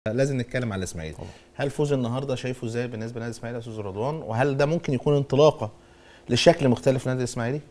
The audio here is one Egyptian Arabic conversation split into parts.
لازم نتكلم على الاسماعيلي هل فوز النهارده شايفه ازاي بالنسبه لنادي الاسماعيلي يا استاذ رضوان وهل ده ممكن يكون انطلاقه لشكل مختلف لنادي الاسماعيلي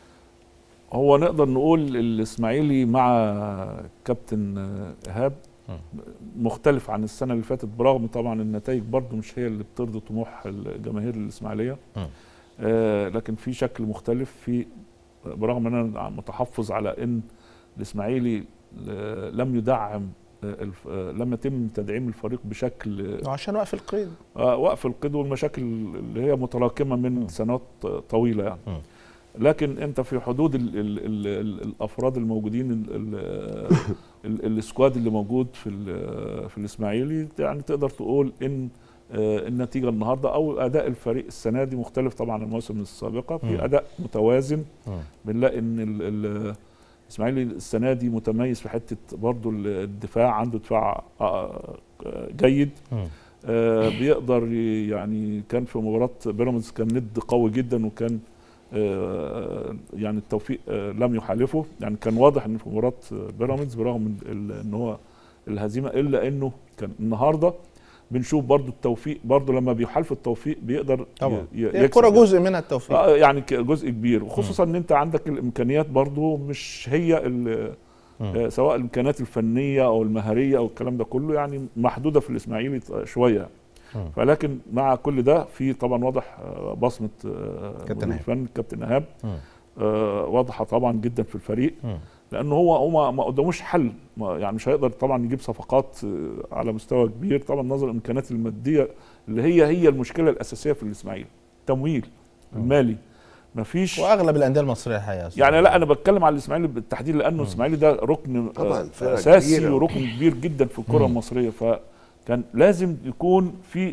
هو نقدر نقول الاسماعيلي مع كابتن ايهاب مختلف عن السنه اللي فاتت برغم طبعا النتائج برضو مش هي اللي بترضي طموح الجماهير الاسماعيليه آه لكن في شكل مختلف في برغم ان انا متحفظ على ان الاسماعيلي لم يدعم لم يتم تدعيم الفريق بشكل عشان وقف القيد آه وقف القيد والمشاكل اللي هي متراكمه من م. سنوات طويله يعني م. لكن انت في حدود ال ال ال ال الافراد الموجودين ال ال السكواد اللي موجود في في الاسماعيلي يعني تقدر تقول ان النتيجه النهارده او اداء الفريق السنه دي مختلف طبعا عن المواسم السابقه في اداء متوازن بنلاقي ان الاسماعيلي السنه دي متميز في حته برضو الدفاع عنده دفاع جيد آه بيقدر يعني كان في مباراه بيراميدز كان ند قوي جدا وكان آه يعني التوفيق آه لم يحالفه يعني كان واضح ان في مباراه بيراميدز برغم ان هو الهزيمه الا انه كان النهارده بنشوف برضو التوفيق برضو لما بيحالف التوفيق بيقدر طبعا الكره جزء منها التوفيق آه يعني جزء كبير وخصوصا ان انت عندك الامكانيات برضو مش هي آه سواء الامكانيات الفنيه او المهاريه او الكلام ده كله يعني محدوده في الاسماعيلي شويه فلكن مع كل ده في طبعا واضح بصمه كابتن الفن كابتن ايهاب آه واضحه طبعا جدا في الفريق لان هو هو ما قداموش حل يعني مش هيقدر طبعا يجيب صفقات على مستوى كبير طبعا نظر الامكانيات الماديه اللي هي هي المشكله الاساسيه في الاسماعيلي تمويل المالي مفيش واغلب الانديه المصريه الحقيقه يعني لا انا بتكلم على الاسماعيلي بالتحديد لانه الاسماعيلي ده ركن طبعا اساسي كبيرة. وركن كبير جدا في الكره المصريه فكان لازم يكون في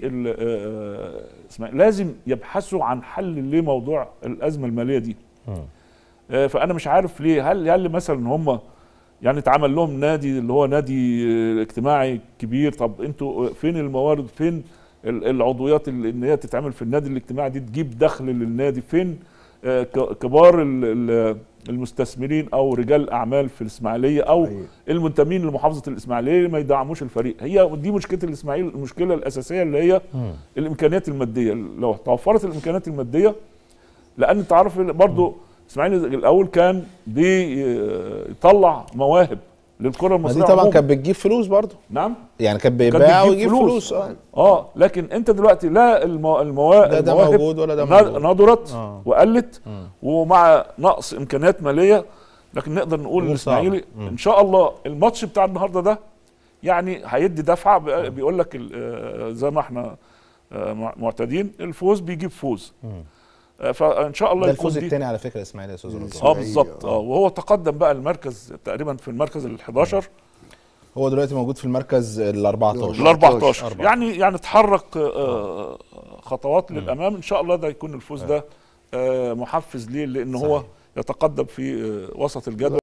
لازم يبحثوا عن حل لموضوع الازمه الماليه دي فانا مش عارف ليه هل هل مثلا هم يعني اتعمل لهم نادي اللي هو نادي اجتماعي كبير طب انتوا فين الموارد فين العضويات اللي ان هي تتعمل في النادي الاجتماعي دي تجيب دخل للنادي فين كبار المستثمرين او رجال الاعمال في الاسماعيليه او أيه. المنتمين لمحافظه الاسماعيليه ما يدعموش الفريق هي دي مشكله الاسماعيلي المشكله الاساسيه اللي هي م. الامكانيات الماديه لو توفرت الامكانيات الماديه لان انت عارف برضه الاسماعيلي الاول كان بيطلع مواهب للكره المصريه دي طبعا كانت بتجيب فلوس برضه نعم يعني كانت بيبيع ويجيب فلوس, فلوس. اه اه لكن انت دلوقتي لا المو... الموا... ده, ده المواهب موجود ولا ده موجود نضرت آه. وقلت آه. ومع نقص امكانيات ماليه لكن نقدر نقول الاسماعيلي ان شاء الله الماتش بتاع النهارده ده يعني هيدي دفعه بيقول لك زي ما احنا معتادين الفوز بيجيب فوز م. فان شاء الله ده الفوز الثاني على فكره اسماعيلي يا استاذ رضوان اه بالظبط اه وهو تقدم بقى المركز تقريبا في المركز ال 11 هو دلوقتي موجود في المركز ال 14 ال 14 يعني يعني اتحرك آه خطوات للامام ان شاء الله ده يكون الفوز ده آه محفز ليه لان هو يتقدم في وسط الجدول